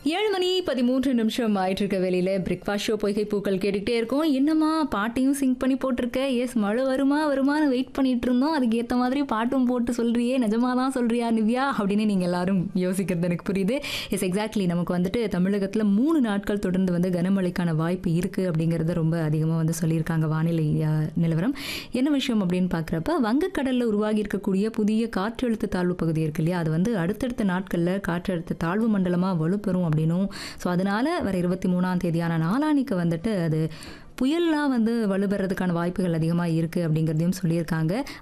ஏழு மணி பதிமூன்று நிமிஷம் ஆயிட்டு இருக்க வெளியில பிரேக்ஃபாஸ்ட் ஷோ பொய்கை பூக்கள் கேட்டுக்கிட்டே இருக்கோம் என்னம்மா பாட்டையும் சிங்க் பண்ணி போட்டிருக்க எஸ் மழை வருமா வருமான்னு வெயிட் பண்ணிட்டு இருந்தோம் அதுக்கு ஏற்ற மாதிரி பாட்டும் போட்டு சொல்றியே நிஜமா தான் சொல்றியா நிவ்யா அப்படின்னு நீங்க எல்லாரும் யோசிக்கிறது எனக்கு புரியுது எஸ் எக்ஸாக்ட்லி நமக்கு வந்துட்டு தமிழகத்தில் மூணு நாட்கள் தொடர்ந்து வந்து கனமழைக்கான வாய்ப்பு இருக்கு அப்படிங்கறத ரொம்ப அதிகமாக வந்து சொல்லியிருக்காங்க வானிலை அஹ், நிலவரம் என்ன விஷயம் அப்படின்னு பார்க்குறப்ப வங்கக்கடலில் உருவாகி இருக்கக்கூடிய புதிய காற்றழுத்த தாழ்வு பகுதி இருக்கு இல்லையா அது வந்து அடுத்தடுத்த நாட்களில் காற்றழுத்த தாழ்வு மண்டலமாக வலுப்பெறும் அப்படின்னும் ஸோ அதனால வர இருபத்தி மூணாம் தேதியான நாளானிக்கு வந்துட்டு அது புயல்லாம் வந்து வலுப்பெறதுக்கான வாய்ப்புகள் அதிகமாக இருக்குது அப்படிங்கிறதையும் சொல்லியிருக்காங்க